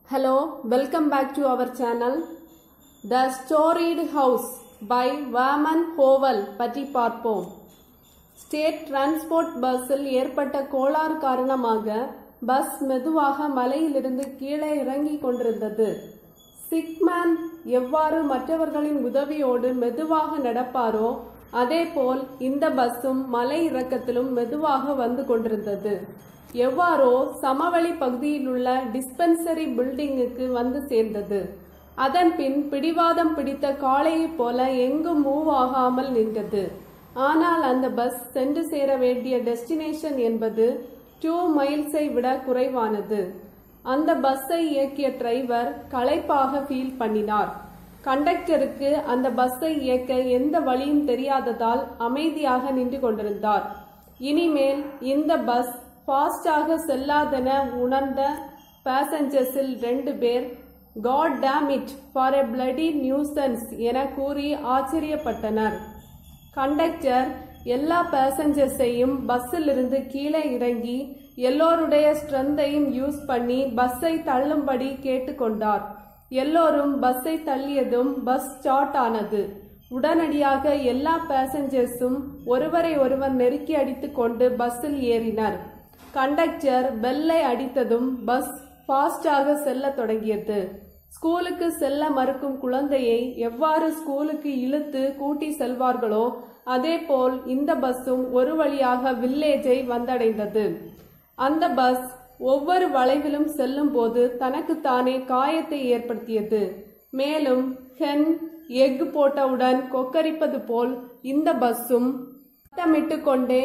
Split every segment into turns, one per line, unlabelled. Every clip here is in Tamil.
Hello, welcome back to our channel. The Storied House by Vaman Hovel பற்றி பார்ப்போம் ஸ்டேட் டிரான்ஸ்போர்ட் பஸ்ஸில் ஏற்பட்ட கோளாறு காரணமாக பஸ் மெதுவாக மலையிலிருந்து கீழே இறங்கிக் கொண்டிருந்தது சிக்மேன் எவ்வாறு மற்றவர்களின் உதவியோடு மெதுவாக நடப்பாரோ அதேபோல் இந்த பஸ்ஸும் மலை இறக்கத்திலும் மெதுவாக வந்து கொண்டிருந்தது எவ்வாறோ சமவெளி பகுதியில் உள்ள டிஸ்பென்சரி பில்டிங்குக்கு வந்து சேர்ந்தது அதன் பின் பிடிவாதம் பிடித்த காளையைப் போல எங்கும் மூவ் ஆகாமல் நின்றது ஆனால் அந்த பஸ் சென்று சேர வேண்டிய டெஸ்டினேஷன் என்பது டூ மைல்ஸை விட குறைவானது அந்த பஸ்ஸை இயக்கிய டிரைவர் களைப்பாக ஃபீல் பண்ணினார் கண்டக்டருக்கு அந்த பஸ்ஸை இயக்க எந்த வழியும் தெரியாததால் அமைதியாக நின்று கொண்டிருந்தார் இனிமேல் இந்த பஸ் ஃபாஸ்டாக செல்லாதென உணர்ந்த பேசஞ்சர்ஸில் ரெண்டு பேர் god damn it for a bloody nuisance என கூறி ஆச்சரியப்பட்டனர் கண்டக்டர் எல்லா பேசஞ்சர்ஸையும் பஸ்ஸில் இருந்து கீழே இறங்கி எல்லோருடைய ஸ்ட்ரென்த்தையும் யூஸ் பண்ணி பஸ்ஸை தள்ளும்படி கேட்டுக்கொண்டார் எல்லோரும் பஸ்ஸை தள்ளியதும் பஸ் ஸ்டார்ட் ஆனது உடனடியாக எல்லா பேசஞ்சர்ஸும் ஒருவரை ஒருவர் நெருக்கி அடித்துக் கொண்டு பஸ்ஸில் ஏறினர் கண்டக்டர் பெல்லை அடித்ததும் பஸ் ஃபாஸ்டாக செல்ல தொடங்கியது ஸ்கூலுக்கு செல்ல மறுக்கும் குழந்தையை எவ்வாறு ஸ்கூலுக்கு இழுத்து கூட்டி செல்வார்களோ அதேபோல் இந்த பஸ்ஸும் ஒரு வழியாக வில்லேஜை வந்தடைந்தது அந்த பஸ் ஒவ்வொரு வளைவிலும் செல்லும் போது தனக்குத்தானே காயத்தை ஏற்படுத்தியது மேலும் ஹென் எக் போட்டவுடன் கொக்கரிப்பது போல் இந்த பஸ்ஸும் சத்தமிட்டு கொண்டே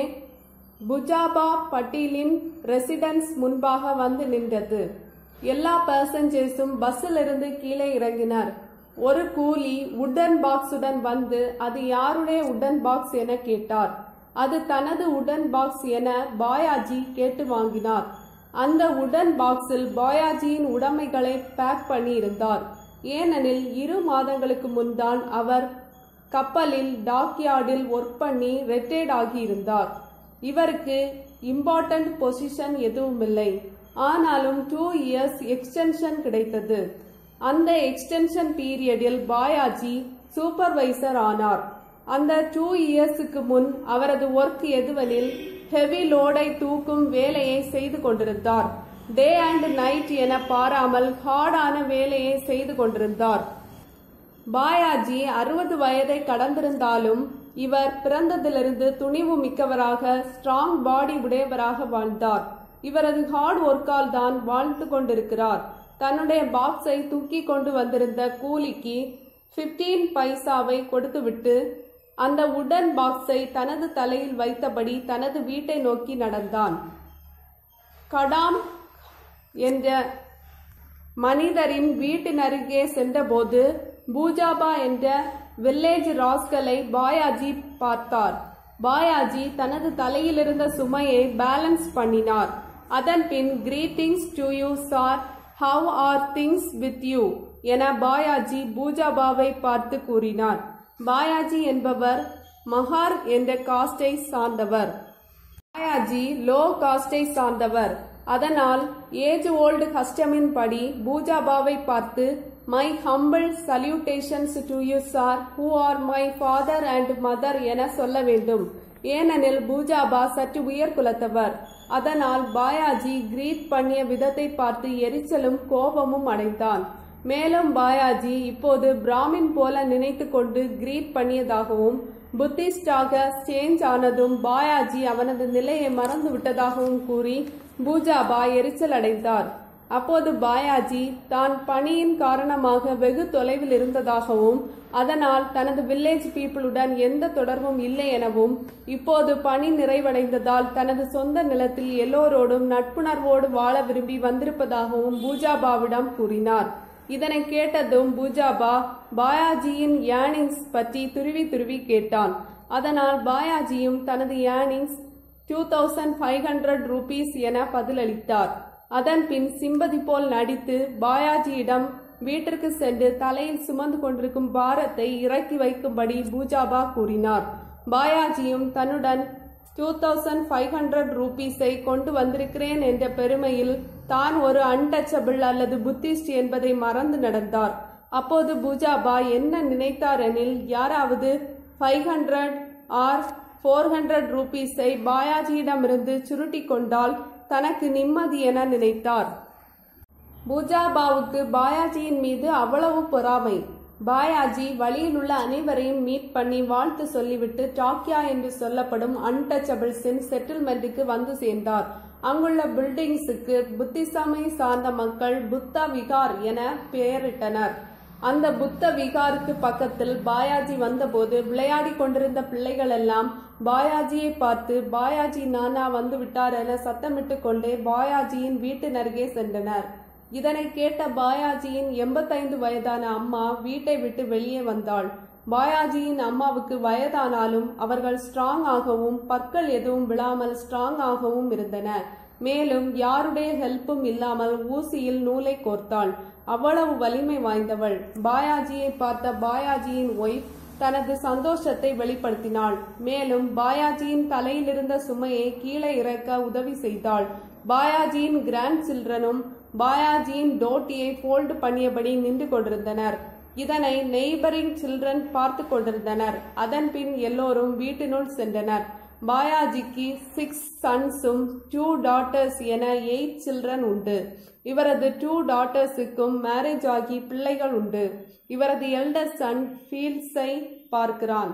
புஜாபா பட்டீலின் ரெசிடென்ஸ் முன்பாக வந்து நின்றது எல்லா பேசஞ்சர்ஸும் பஸ்ஸில் இருந்து கீழே இறங்கினர் ஒரு கூலி உடன் பாக்ஸுடன் வந்து அது யாருடைய உடன் பாக்ஸ் என கேட்டார் அது தனது உடன் பாக்ஸ் என பாயாஜி கேட்டு வாங்கினார் அந்த உடன் பாக்ஸில் பாயாஜியின் உடைமைகளை பேக் பண்ணி இருந்தார் ஏனெனில் இரு மாதங்களுக்கு முன்தான் அவர் கப்பலில் டாக்யார்டில் ஒர்க் பண்ணி ரிட்டையர்ட் ஆகியிருந்தார் இவருக்கு இம்பார்ட்டன்ட் பொசிஷன் எதுவும் இல்லை ஆனாலும் டூ இயர்ஸ் எக்ஸ்டென்ஷன் கிடைத்தது அந்த எக்ஸ்டென்ஷன் பீரியடில் பாயாஜி சூப்பர்வைசர் ஆனார் அந்த டூ இயர்ஸுக்கு முன் அவரது ஒர்க் எதுவெனில் ஹெவி லோடை தூக்கும் வேலையை செய்து கொண்டிருந்தார் டே அண்ட் நைட் என பாராமல் ஹார்டான வேலையை செய்து கொண்டிருந்தார் பாயாஜி அறுபது வயதை கடந்திருந்தாலும் இவர் பிறந்ததிலிருந்து துணிவு மிக்கவராக ஸ்ட்ராங் பாடி உடையவராக வாழ்ந்தார் இவரது ஹார்ட் ஒர்க்கால் தான் வாழ்ந்து கொண்டிருக்கிறார் தன்னுடைய பாக்ஸை தூக்கி கொண்டு வந்திருந்த கூலிக்கு பிப்டீன் பைசாவை கொடுத்துவிட்டு அந்த உடன் பாக்ஸை தனது தலையில் வைத்தபடி தனது வீட்டை நோக்கி நடந்தான் கடாம் என்ற மனிதரின் வீட்டின் அருகே சென்றபோது பூஜாபா என்ற வில்லேஜ் ராஸ்களை பாயாஜி பார்த்தார் பாயாஜி தனது தலையில் இருந்த சுமையை பேலன்ஸ் பண்ணினார் அதன் பின் greetings to you sir how are things with you என பாயாஜி பூஜாபாவை பார்த்து கூறினார் பாயாஜி என்பவர் மகார் என்ற காஸ்டை சார்ந்தவர் பாயாஜி லோ காஸ்டை சார்ந்தவர் அதனால் ஏஜ் ஓல்டு கஸ்டமின் படி பூஜாபாவை பார்த்து my humble salutations to you sir who are my father and mother என சொல்ல வேண்டும் ஏனெனில் பூஜாபா சற்று உயர் குலத்தவர் அதனால் பாயாஜி கிரீட் பண்ணிய விதத்தை பார்த்து எரிச்சலும் கோபமும் அடைந்தான் மேலும் பாயாஜி இப்போது பிராமின் போல நினைத்து கொண்டு கிரீட் பண்ணியதாகவும் புத்திஸ்டாக சேஞ்ச் ஆனதும் பாயாஜி அவனது நிலையை மறந்து விட்டதாகவும் கூறி பூஜாபா எரிச்சல் அடைந்தார் அப்போது பாயாஜி தான் பணியின் காரணமாக வெகு தொலைவில் இருந்ததாகவும் அதனால் தனது வில்லேஜ் பீப்புளுடன் எந்த தொடர்பும் இல்லை எனவும் இப்போது பணி நிறைவடைந்ததால் தனது சொந்த நிலத்தில் எல்லோரோடும் நட்புணர்வோடு வாழ விரும்பி வந்திருப்பதாகவும் பூஜாபாவிடம் கூறினார் இதனை கேட்டதும் பூஜாபா பாயாஜியின் யானிங்ஸ் பற்றி துருவி துருவி கேட்டான் அதனால் பாயாஜியும் தனது earnings two thousand five hundred rupees என பதிலளித்தார் அதன் பின் சிம்பதி போல் நடித்து பாயாஜியிடம் வீட்டிற்கு சென்று தலையில் சுமந்து கொண்டிருக்கும் பாரத்தை இறக்கி வைக்கும்படி பூஜாபா கூறினார் பாயாஜியும் தன்னுடன் டூ தௌசண்ட் ஃபைவ் ஹண்ட்ரட் ரூபீஸை கொண்டு வந்திருக்கிறேன் என்ற பெருமையில் தான் ஒரு அன்டச்சபிள் அல்லது புத்திஸ்ட் என்பதை மறந்து நடந்தார் அப்போது பூஜாபா என்ன நினைத்தார் எனில் யாராவது five hundred or four hundred ரூபீஸை பாயாஜியிடமிருந்து சுருட்டி கொண்டால் தனக்கு நிம்மதி என நினைத்தார் பூஜாபாவுக்கு பாயாஜியின் மீது அவ்வளவு பொறாமை பாயாஜி வழியில் உள்ள அனைவரையும் மீட் பண்ணி வாழ்த்து சொல்லிவிட்டு டாக்கியா என்று சொல்லப்படும் அன்டச்சபிள்ஸின் செட்டில்மெண்ட்டுக்கு வந்து சேர்ந்தார் அங்குள்ள பில்டிங்ஸுக்கு புத்திசமை சார்ந்த மக்கள் புத்த விகார் என பெயரிட்டனர் அந்த புத்த விகாருக்கு பக்கத்தில் பாயாஜி வந்தபோது விளையாடி கொண்டிருந்த பிள்ளைகள் எல்லாம் பாயாஜியை பார்த்து பாயாஜி நானா வந்து விட்டார் என சத்தமிட்டு கொண்டே பாயாஜியின் வீட்டின் அருகே சென்றனர் இதனை கேட்ட பாயாஜியின் எண்பத்தைந்து வயதான அம்மா வீட்டை விட்டு வெளியே வந்தாள் பாயாஜியின் அம்மாவுக்கு வயதானாலும் அவர்கள் ஸ்ட்ராங் ஆகவும் பற்கள் எதுவும் விழாமல் ஸ்ட்ராங் ஆகவும் இருந்தன மேலும் யாருடைய ஹெல்ப்பும் இல்லாமல் ஊசியில் நூலை கோர்த்தாள் அவ்வளவு வலிமை வாய்ந்தவள் பாயாஜியை பார்த்த பாயாஜியின் ஒய்ஃப் தனது சந்தோஷத்தை வெளிப்படுத்தினாள் மேலும் பாயாஜியின் தலையிலிருந்த சுமையை கீழே இறக்க உதவி செய்தாள் பாயாஜியின் கிராண்ட் சில்ட்ரனும் பாயாஜியின் டோட்டியை ஃபோல்டு பண்ணியபடி நின்று கொண்டிருந்தனர் இதனை நெய்பரிங் சில்ட்ரன் பார்த்து கொண்டிருந்தனர் அதன் பின் எல்லோரும் வீட்டினுள் சென்றனர் பாயாஜிக்கு சிக்ஸ் சன்ஸும் டூ டாட்டர்ஸ் என எயிட் சில்ட்ரன் உண்டு இவரது டூ டாட்டர்ஸுக்கும் மேரேஜ் ஆகி பிள்ளைகள் உண்டு இவரது எல்டர் சன் ஃபீல்ட்ஸை பார்க்கிறான்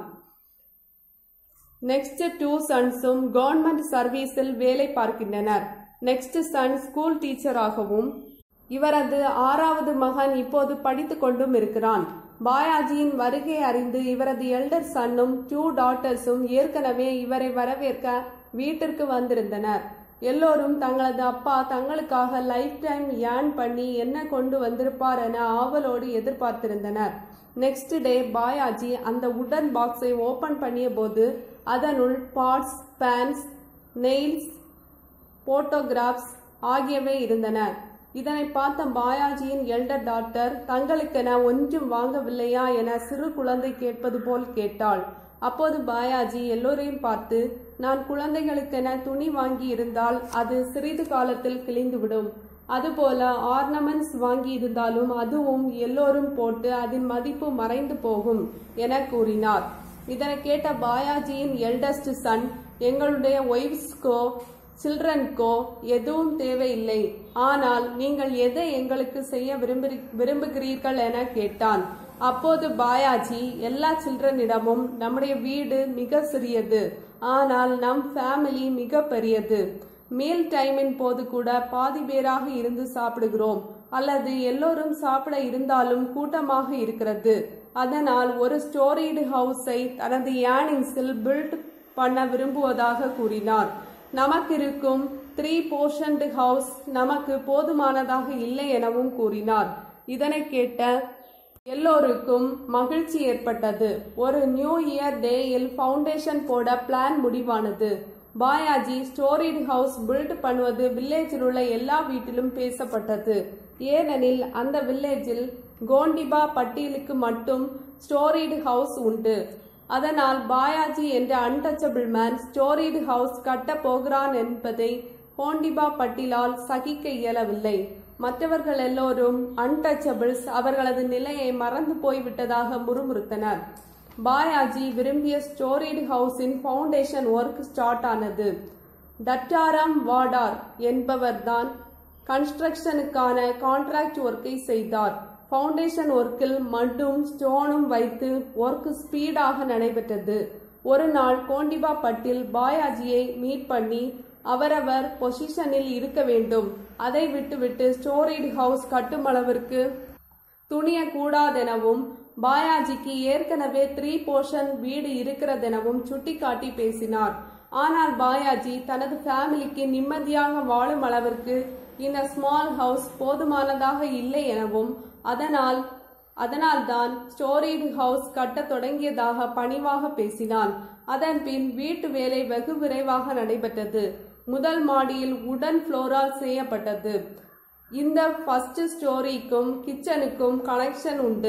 நெக்ஸ்ட் டூ சன்ஸும் கவர்மெண்ட் சர்வீஸில் வேலை பார்க்கின்றனர் நெக்ஸ்ட் சன் ஸ்கூல் டீச்சராகவும் இவரது ஆறாவது மகன் இப்போது படித்துக் கொண்டும் இருக்கிறான் பாயாஜியின் வருகை அறிந்து இவரது எல்டர் சன்னும் டூ டாட்டர்ஸும் ஏற்கனவே இவரை வரவேற்க வீட்டிற்கு வந்திருந்தனர் எல்லோரும் தங்களது அப்பா தங்களுக்காக லைஃப் டைம் ஏர்ன் பண்ணி என்ன கொண்டு வந்திருப்பார் என ஆவலோடு எதிர்பார்த்திருந்தனர் நெக்ஸ்ட் டே பாயாஜி அந்த உடன் பாக்ஸை ஓபன் பண்ணிய போது அதனுள் பாட்ஸ் பேன்ஸ் நெயில்ஸ் போட்டோகிராஃப்ஸ் ஆகியவை இருந்தன இதனை பார்த்த பாயாஜியின் எல்டர் டாக்டர் தங்களுக்கென ஒன்றும் வாங்கவில்லையா என சிறு குழந்தை கேட்பது போல் கேட்டாள் அப்போது பாயாஜி எல்லோரையும் பார்த்து நான் குழந்தைகளுக்கென துணி வாங்கி இருந்தால் அது சிறிது காலத்தில் கிழிந்துவிடும் அதுபோல ஆர்னமெண்ட்ஸ் வாங்கி இருந்தாலும் அதுவும் எல்லோரும் போட்டு அதன் மதிப்பு மறைந்து போகும் என கூறினார் இதனை கேட்ட பாயாஜியின் எல்டஸ்ட் சன் எங்களுடைய ஒய்ஃப்ஸ்கோ சில்ட்ரன்கோ எதுவும் தேவையில்லை ஆனால் நீங்கள் எதை எங்களுக்கு செய்ய விரும்பு விரும்புகிறீர்கள் என கேட்டான் அப்போது பாயாஜி எல்லா சில்ட்ரனிடமும் நம்முடைய வீடு மிக சிறியது ஆனால் நம் ஃபேமிலி மிக பெரியது மீல் டைமின் போது கூட பாதி பேராக இருந்து சாப்பிடுகிறோம் அல்லது எல்லோரும் சாப்பிட இருந்தாலும் கூட்டமாக இருக்கிறது அதனால் ஒரு ஸ்டோரீடு ஹவுஸை தனது ஏர்னிங்ஸில் பில்ட் பண்ண விரும்புவதாக கூறினார் நமக்கு இருக்கும் த்ரீ போர்ஷன்டு ஹவுஸ் நமக்கு போதுமானதாக இல்லை எனவும் கூறினார் இதனை கேட்ட எல்லோருக்கும் மகிழ்ச்சி ஏற்பட்டது ஒரு நியூ இயர் டேயில் ஃபவுண்டேஷன் போட பிளான் முடிவானது பாயாஜி ஸ்டோரிட் ஹவுஸ் பில்ட் பண்ணுவது வில்லேஜில் உள்ள எல்லா வீட்டிலும் பேசப்பட்டது ஏனெனில் அந்த வில்லேஜில் கோண்டிபா பட்டியலுக்கு மட்டும் ஸ்டோரிடு ஹவுஸ் உண்டு அதனால் பாயாஜி என்ற அன்டச்சபிள் மேன் ஸ்டோரிடு ஹவுஸ் கட்ட போகிறான் என்பதை கோண்டிபா பட்டிலால் சகிக்க இயலவில்லை மற்றவர்கள் எல்லோரும் அன்டச்சபிள்ஸ் அவர்களது நிலையை மறந்து போய்விட்டதாக முறுமுறுத்தனர் பாயாஜி விரும்பிய ஸ்டோரிடு ஹவுஸின் ஃபவுண்டேஷன் ஒர்க் ஸ்டார்ட் ஆனது டட்டாராம் வாடார் என்பவர்தான் கன்ஸ்ட்ரக்ஷனுக்கான கான்ட்ராக்ட் ஒர்க்கை செய்தார் ஃபவுண்டேஷன் ஒர்க்கில் மட்டும் ஸ்டோனும் வைத்து ஒர்க் ஸ்பீடாக நடைபெற்றது ஒரு நாள் கோண்டிபா பட்டில் பாயாஜியை மீட் பண்ணி அவரவர் பொசிஷனில் இருக்க வேண்டும் அதை விட்டுவிட்டு ஸ்டோரேஜ் ஹவுஸ் கட்டும் அளவிற்கு துணிய கூடாதெனவும் பாயாஜிக்கு ஏற்கனவே த்ரீ போர்ஷன் வீடு இருக்கிறதெனவும் சுட்டிக்காட்டி பேசினார் ஆனால் பாயாஜி தனது ஃபேமிலிக்கு நிம்மதியாக வாழும் அளவிற்கு இந்த ஸ்மால் ஹவுஸ் போதுமானதாக இல்லை எனவும் அதனால் அதனால்தான் ஸ்டோரேஜ் ஹவுஸ் கட்டத் தொடங்கியதாக பணிவாக பேசினான் அதன் பின் வீட்டு வேலை வெகு விரைவாக நடைபெற்றது முதல் மாடியில் உடன் ஃப்ளோரால் செய்யப்பட்டது இந்த ஃபர்ஸ்ட் ஸ்டோரிக்கும் கிச்சனுக்கும் கனெக்ஷன் உண்டு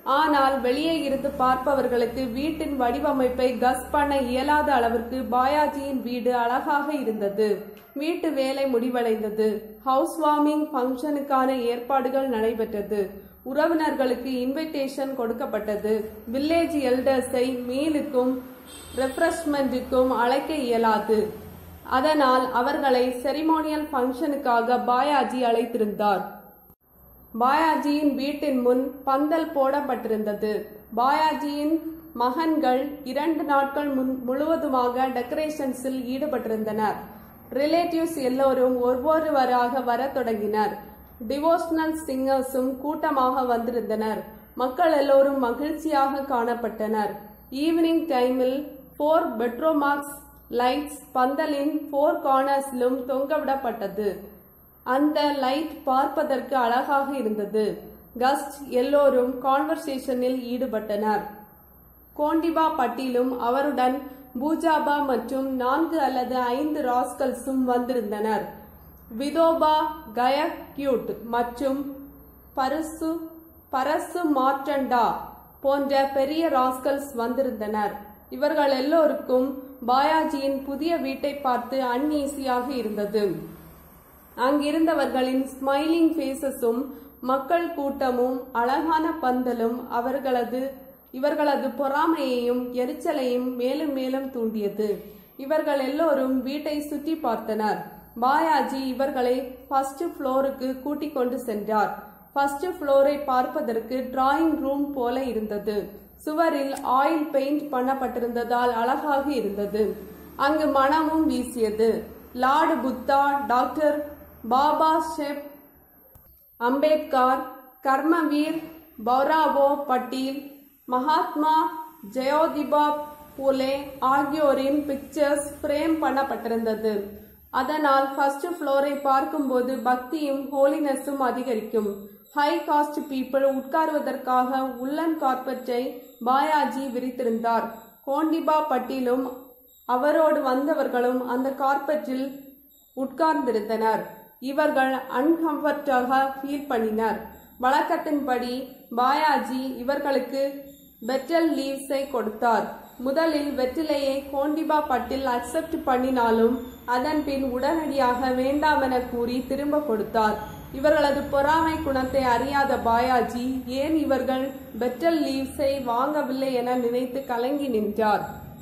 ஆனால் வெளியே இருந்து பார்ப்பவர்களுக்கு வீட்டின் வடிவமைப்பை கஸ் பண்ண இயலாத அளவிற்கு பாயாஜியின் வீடு அழகாக இருந்தது வீட்டு வேலை முடிவடைந்தது ஹவுஸ் வார்மிங் ஃபங்க்ஷனுக்கான ஏற்பாடுகள் நடைபெற்றது உறவினர்களுக்கு இன்விடேஷன் கொடுக்கப்பட்டது வில்லேஜ் எல்டர்ஸை மீலுக்கும் ரெஃப்ரெஷ்மெண்ட்டுக்கும் அழைக்க இயலாது அதனால் அவர்களை செரிமோனியல் ஃபங்க்ஷனுக்காக பாயாஜி அழைத்திருந்தார் பாயாஜியின் வீட்டின் முன் பந்தல் போடப்பட்டிருந்தது பாயாஜியின் மகன்கள் இரண்டு நாட்கள் முன் முழுவதுமாக டெக்கரேஷன்ஸில் ஈடுபட்டிருந்தனர் ரிலேட்டிவ்ஸ் எல்லோரும் ஒவ்வொருவராக வரத் தொடங்கினர் டிவோஷனல் சிங்கர்ஸும் கூட்டமாக வந்திருந்தனர் மக்கள் எல்லோரும் மகிழ்ச்சியாக காணப்பட்டனர் ஈவினிங் டைமில் ஃபோர் பெட்ரோமார்க்ஸ் லைட்ஸ் பந்தலின் ஃபோர் கார்னர்ஸிலும் தொங்கவிடப்பட்டது அந்த லைட் பார்ப்பதற்கு அழகாக இருந்தது கஸ்ட் எல்லோரும் கான்வர்சேஷனில் ஈடுபட்டனர் கோண்டிபா பட்டிலும் அவருடன் பூஜாபா மற்றும் நான்கு அல்லது ஐந்து ராஸ்கல்ஸும் வந்திருந்தனர் விதோபா கயக்யூட் மற்றும் பரிசு பரசு மார்டண்டா போன்ற பெரிய ராஸ்கல்ஸ் வந்திருந்தனர் இவர்கள் எல்லோருக்கும் பாயாஜியின் புதிய வீட்டை பார்த்து அன்ஈசியாக இருந்தது அங்கிருந்தவர்களின் ஸ்மைலிங் ஃபேஸஸும் மக்கள் கூட்டமும் அழகான பந்தலும் அவர்களது இவர்களது பொறாமையையும் எரிச்சலையும் மேலும் மேலும் தூண்டியது இவர்கள் எல்லோரும் வீட்டை சுற்றி பார்த்தனர் பாயாஜி இவர்களை ஃபர்ஸ்ட் ஃப்ளோருக்கு கூட்டிக் கொண்டு சென்றார் ஃபர்ஸ்ட் ஃப்ளோரை பார்ப்பதற்கு டிராயிங் ரூம் போல இருந்தது சுவரில் ஆயில் பெயிண்ட் பண்ணப்பட்டிருந்ததால் அழகாக இருந்தது அங்கு மனமும் வீசியது லார்டு புத்தா டாக்டர் பாபா ஷெப் அம்பேத்கர் கர்மவீர் பௌராவோ பட்டீல் மகாத்மா ஜெயோதிபா பூலே ஆகியோரின் பிக்சர்ஸ் ஃப்ரேம் பண்ணப்பட்டிருந்தது அதனால் ஃபர்ஸ்ட் ஃப்ளோரை பார்க்கும்போது பக்தியும் ஹோலினஸும் அதிகரிக்கும் ஹை காஸ்ட் பீப்புள் உட்காருவதற்காக உள்ளன் கார்பெட்டை பாயாஜி விரித்திருந்தார் கோண்டிபா பட்டிலும் அவரோடு வந்தவர்களும் அந்த கார்பெட்டில் உட்கார்ந்திருந்தனர் இவர்கள் அன்கம்ஃபர்டாக ஃபீல் பண்ணினர் வழக்கத்தின்படி பாயாஜி இவர்களுக்கு பெட்டல் லீவ்ஸை கொடுத்தார் முதலில் வெற்றிலையை கோண்டிபா பட்டில் அக்செப்ட் பண்ணினாலும் அதன் பின் உடனடியாக வேண்டாமென கூறி திரும்ப கொடுத்தார் இவர்களது பொறாமை குணத்தை அறியாத பாயாஜி ஏன் இவர்கள் பெட்டல் லீவ்ஸை வாங்கவில்லை என நினைத்து கலங்கி நின்றார்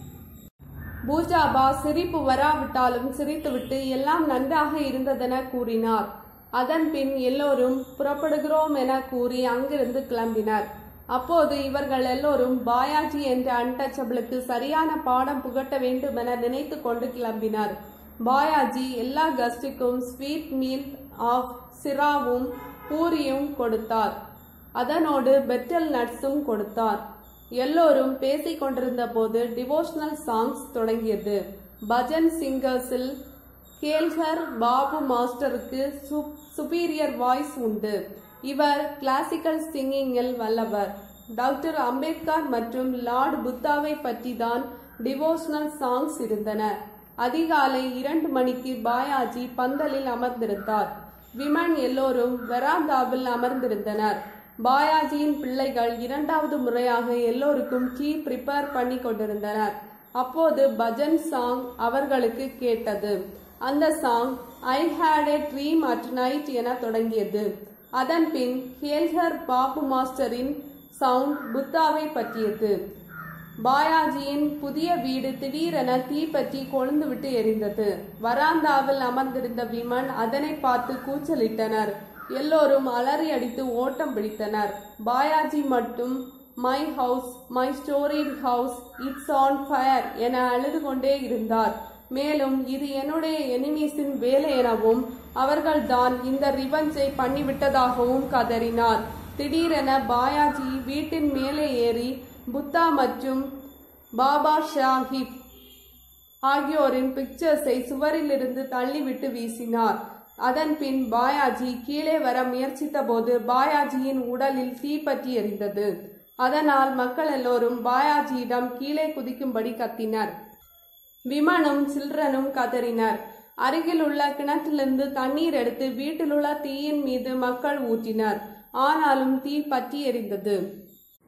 பூஜாபா சிரிப்பு வராவிட்டாலும் சிரித்துவிட்டு எல்லாம் நன்றாக இருந்ததென கூறினார் அதன் பின் எல்லோரும் புறப்படுகிறோம் என கூறி அங்கிருந்து கிளம்பினர் அப்போது இவர்கள் எல்லோரும் பாயாஜி என்ற அன்டச்சபிளுக்கு சரியான பாடம் புகட்ட வேண்டுமென நினைத்து கொண்டு கிளம்பினர் பாயாஜி எல்லா கஸ்டுக்கும் ஸ்வீட் மீல் ஆஃப் சிராவும் பூரியும் கொடுத்தார் அதனோடு பெட்டல் நட்ஸும் கொடுத்தார் எல்லோரும் பேசிக் கொண்டிருந்த போது டிவோஷனல் சாங்ஸ் தொடங்கியது பஜன் சிங்கர்ஸில் கேல்கர் பாபு மாஸ்டருக்கு சுப்பீரியர் வாய்ஸ் உண்டு இவர் கிளாசிக்கல் சிங்கிங்கில் வல்லவர் டாக்டர் அம்பேத்கர் மற்றும் லார்ட் புத்தாவை பற்றி தான் டிவோஷனல் சாங்ஸ் இருந்தன அதிகாலை இரண்டு மணிக்கு பாயாஜி பந்தலில் அமர்ந்திருந்தார் விமன் எல்லோரும் வெராந்தாவில் அமர்ந்திருந்தனர் பாயாஜியின் பிள்ளைகள் இரண்டாவது முறையாக எல்லோருக்கும் டீ ப்ரிப்பேர் பண்ணி கொண்டிருந்தனர் அப்போது பஜன் சாங் அவர்களுக்கு கேட்டது அந்த song I had a dream at night என தொடங்கியது அதன் பின் ஹேல்ஹர் பாபு மாஸ்டரின் சவுண்ட் புத்தாவை பற்றியது பாயாஜியின் புதிய வீடு திடீரென தீப்பற்றி கொழுந்துவிட்டு எரிந்தது வராந்தாவில் அமர்ந்திருந்த விமன் அதனை பார்த்து கூச்சலிட்டனர் எல்லோரும் அலறி அடித்து ஓட்டம் பிடித்தனர் பாயாஜி மட்டும் my house my storeyed house it's on fire என அழுது கொண்டே இருந்தார் மேலும் இது என்னுடைய எனிமீஸின் வேலை எனவும் அவர்கள்தான் இந்த ரிவஞ்சை பண்ணிவிட்டதாகவும் கதறினார் திடீரென பாயாஜி வீட்டின் மேலே ஏறி புத்தா மற்றும் பாபா ஷாஹிப் ஆகியோரின் பிக்சர்ஸை சுவரிலிருந்து தள்ளிவிட்டு வீசினார் அதன் பின் பாயாஜி கீழே வர முயற்சித்த போது பாயாஜியின் உடலில் தீப்பற்றி எரிந்தது அதனால் மக்கள் எல்லோரும் பாயாஜியிடம் கீழே குதிக்கும்படி கத்தினர் விமனும் சில்ட்ரனும் கதறினர் அருகில் உள்ள கிணற்றிலிருந்து தண்ணீர் எடுத்து வீட்டிலுள்ள தீயின் மீது மக்கள் ஊற்றினர் ஆனாலும் தீ பற்றி எரிந்தது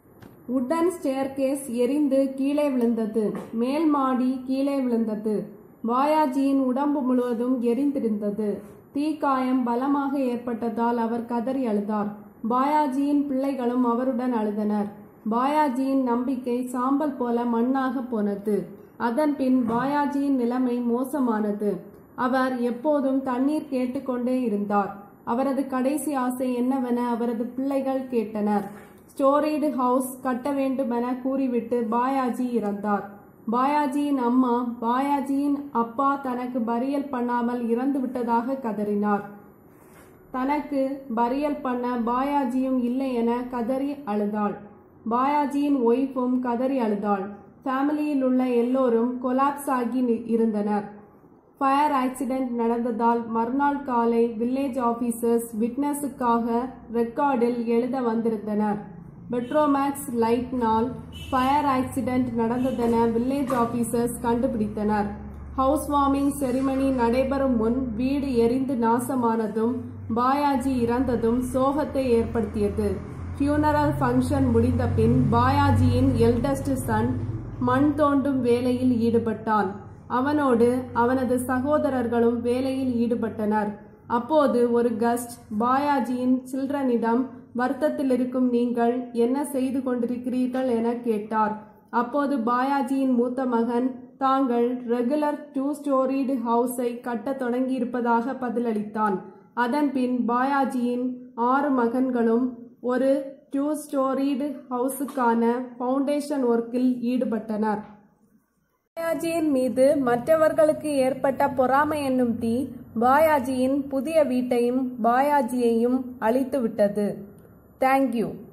உட்டன் ஸ்டேர்கேஸ் எரிந்து கீழே விழுந்தது மேல் மாடி கீழே விழுந்தது பாயாஜியின் உடம்பு முழுவதும் எரிந்திருந்தது தீக்காயம் பலமாக ஏற்பட்டதால் அவர் கதறி அழுதார் பாயாஜியின் பிள்ளைகளும் அவருடன் அழுதனர் பாயாஜியின் நம்பிக்கை சாம்பல் போல மண்ணாக போனது அதன் பின் பாயாஜியின் நிலைமை மோசமானது அவர் எப்போதும் தண்ணீர் கேட்டுக்கொண்டே இருந்தார் அவரது கடைசி ஆசை என்னவென அவரது பிள்ளைகள் கேட்டனர் ஸ்டோரீடு ஹவுஸ் கட்ட வேண்டுமென கூறிவிட்டு பாயாஜி இறந்தார் பாயாஜியின் அம்மா பாயாஜியின் அப்பா தனக்கு பரியல் பண்ணாமல் இறந்து விட்டதாக கதறினார் தனக்கு பரியல் பண்ண பாயாஜியும் இல்லை என கதறி அழுதாள் பாயாஜியின் ஒய்ஃபும் கதறி அழுதாள் ஃபேமிலியில் உள்ள எல்லோரும் கொலாப்ஸ் ஆகி நி- இருந்தனர் ஃபயர் ஆக்சிடென்ட் நடந்ததால் மறுநாள் காலை வில்லேஜ் ஆபீசர்ஸ் விட்னஸுக்காக ரெக்கார்டில் எழுத வந்திருந்தனர் பெட்ரோமேக்ஸ் லைட்னால் ஃபயர் ஆக்சிடென்ட் நடந்ததென வில்லேஜ் ஆபீசர்ஸ் கண்டுபிடித்தனர் ஹவுஸ் வார்மிங் செரிமனி நடைபெறும் முன் வீடு எரிந்து நாசமானதும் பாயாஜி இறந்ததும் சோகத்தை ஏற்படுத்தியது ஃபியூனரல் ஃபங்க்ஷன் முடிந்த பின் பாயாஜியின் எல்டஸ்ட் சன் மண் தோண்டும் வேலையில் ஈடுபட்டான் அவனோடு அவனது சகோதரர்களும் வேலையில் ஈடுபட்டனர் அப்போது ஒரு கஸ்ட் பாயாஜியின் சில்ட்ரனிடம் வருத்தத்தில் இருக்கும் நீங்கள் என்ன செய்து கொண்டிருக்கிறீர்கள் என கேட்டார் அப்போது பாயாஜியின் மூத்த மகன் தாங்கள் ரெகுலர் டூ ஸ்டோரிடு ஹவுஸை கட்டத் தொடங்கியிருப்பதாக பதிலளித்தான் அதன் பின் பாயாஜியின் ஆறு மகன்களும் ஒரு டூ ஸ்டோரிடு ஹவுஸுக்கான ஃபவுண்டேஷன் ஒர்க்கில் ஈடுபட்டனர் பாயாஜியின் மீது மற்றவர்களுக்கு ஏற்பட்ட பொறாமை என்னும் தீ பாயாஜியின் புதிய வீட்டையும் பாயாஜியையும் அழித்துவிட்டது தேங்க்யூ